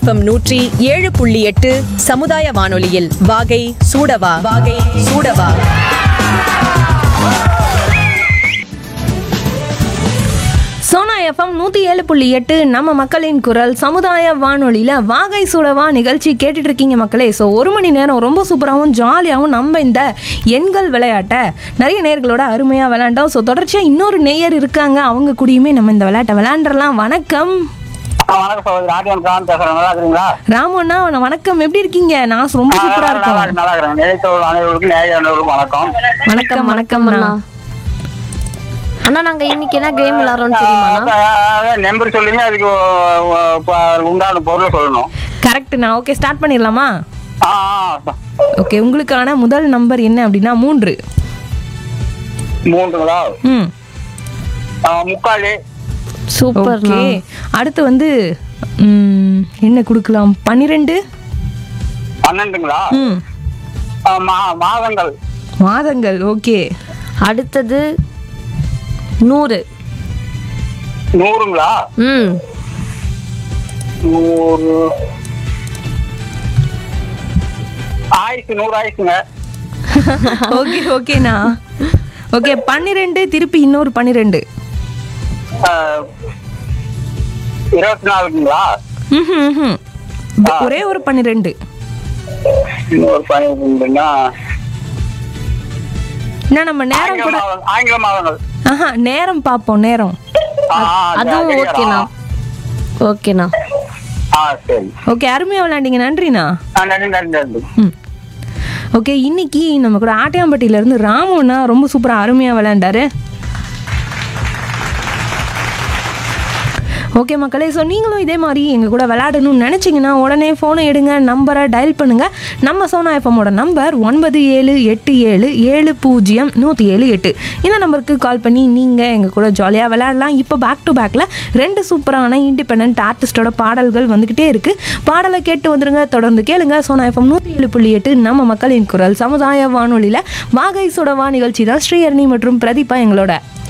FM நூற்றி ஏழு புள்ளி எட்டு சமுதாய வானொலியில் வாகை சூடவா வாகை சூடவா சோனா எஃப்எம் நூற்றி ஏழு புள்ளி எட்டு நம்ம மக்களின் குரல் சமுதாய வானொலியில் வாகை சுடவா நிகழ்ச்சி கேட்டுட்டு இருக்கீங்க மக்களே ஸோ ஒரு மணி நேரம் ரொம்ப சூப்பராகவும் ஜாலியாகவும் நம்ம இந்த எண்கள் விளையாட்டை நிறைய நேர்களோட அருமையாக விளையாண்டோம் ஸோ தொடர்ச்சியாக இன்னொரு நேயர் இருக்காங்க அவங்க கூடயுமே நம்ம இந்த விளையாட்டை விளையாண்டுறலாம் வணக்கம் ஆ, வணக்கம் சகோதரி ராஜன் கான் பேசுறேன் நல்லா இருக்கிறீங்களா ராமண்ணா வணக்கம் எப்படி இருக்கீங்க நான் ரொம்ப ஆ, சூப்பராக நல்லா இருக்கோம் நல்லா இருக்கிறேன் நிலைத்தோர் அனைவருக்கும் நேய அனைவருக்கும் வணக்கம் வணக்கம் வணக்கம் அண்ணா அண்ணா நாங்க இன்னைக்கு என்ன கேம் விளையாடுறோம்னு தெரியுமாண்ணா நம்பர் சொல்லுங்க அதுக்கு ஒ- ஒ- ப- உண்டான பொருளை சொல்லணும் கரெக்ட்ண்ணா ஓகே ஸ்டார்ட் பண்ணிடலாமா ஆ ஆ, ஓகே உங்களுக்கான முதல் நம்பர் என்ன அப்படின்னா மூன்று மூன்றுங்களா ம் ஆ, முக்காலி சூப்பர்ண்ணா ஓகே அடுத்து வந்து ம், என்ன கொடுக்கலாம் பன்னிரெண்டு பன்னெண்டுங்களா ம் ஆ, மா- மாதங்கள் மாதங்கள் ஓகே அடுத்தது நூறு நூறுங்களா ம் நூறு ஆயிரத்து நூறு ஆயிரத்துங்க ஓகே ஓகேண்ணா ஓகே பன்னிரெண்டு திருப்பி இன்னொரு பன்னிரெண்டு ஆ, இருபத்தி நாலுங்களா ம்ஹும், ம்ஹும். ஒரே ஒரு பன்னிரெண்டு இன்னொரு பன்னிரெண்டுன்னா என்ன நம்ம நேரம் ஆங்கில கூட மாதம் ஆங்கில மாதங்கள் ஆஹா நேரம் பார்ப்போம் நேரம் ஆ, அதுவும் சரியா? ஓகேண்ணா ஓகேண்ணா ஆ சரி ஓகே அருமையாக விளையாண்டீங்க நன்றிண்ணா ஆ நன்றி நன்றி நன்றி ம் ஓகே இன்னைக்கு நம்ம கூட ஆட்டியாம்பட்டியிலேருந்து ராமண்ணா ரொம்ப சூப்பராக அருமையாக விளையாண்டாரு ஓகே மக்களே ஸோ நீங்களும் இதே மாதிரி எங்கள் கூட விளையாடணும்னு நினச்சிங்கன்னா உடனே ஃபோனை எடுங்க நம்பரை டயல் பண்ணுங்கள் நம்ம சோனா எஃப்எம்மோட நம்பர் ஒன்பது ஏழு எட்டு ஏழு ஏழு பூஜ்ஜியம் நூற்றி ஏழு எட்டு இந்த நம்பருக்கு கால் பண்ணி நீங்கள் எங்கள் கூட ஜாலியாக விளையாடலாம் இப்போ பேக் டு பேக்கில் ரெண்டு சூப்பரான இண்டிபெண்ட் ஆர்டிஸ்டோட பாடல்கள் வந்துக்கிட்டே இருக்குது பாடலை கேட்டு வந்துருங்க தொடர்ந்து கேளுங்க சோனா எஃப்எம் நூற்றி ஏழு புள்ளி எட்டு நம்ம மக்களின் குரல் சமுதாய வானொலியில் வாகை சுடவா நிகழ்ச்சி தான் ஸ்ரீஹரணி மற்றும் பிரதீபா எங்களோட